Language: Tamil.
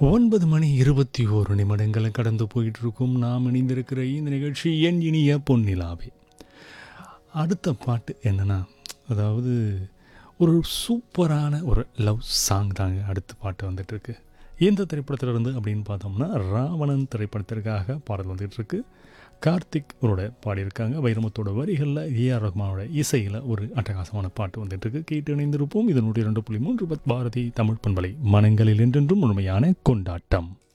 ஒன்பது மணி இருபத்தி ஓரு நிமிடங்களை கடந்து போயிட்டு இருக்கும் நாம் இணைந்திருக்கிற இந்த நிகழ்ச்சி என் இனிய பொன்னிலாவே அடுத்த பாட்டு என்னன்னா அதாவது ஒரு சூப்பரான ஒரு லவ் சாங் தாங்க அடுத்த பாட்டு வந்துட்டு இருக்கு எந்த திரைப்படத்திலிருந்து அப்படின்னு பார்த்தோம்னா ராவணன் திரைப்படத்திற்காக பாடல் வந்துட்டு இருக்கு கார்த்திக் அவரோட பாடியிருக்காங்க வைரமுத்தோட வரிகளில் ஏஆர் ரஹ்மானோட இசையில் ஒரு அட்டகாசமான பாட்டு வந்துட்டு இருக்கு கேட்டு இணைந்திருப்போம் இதனுடைய ரெண்டு புள்ளி மூன்று பத் பாரதி தமிழ் பண்பலை மனங்களில் என்றென்றும் முழுமையான கொண்டாட்டம்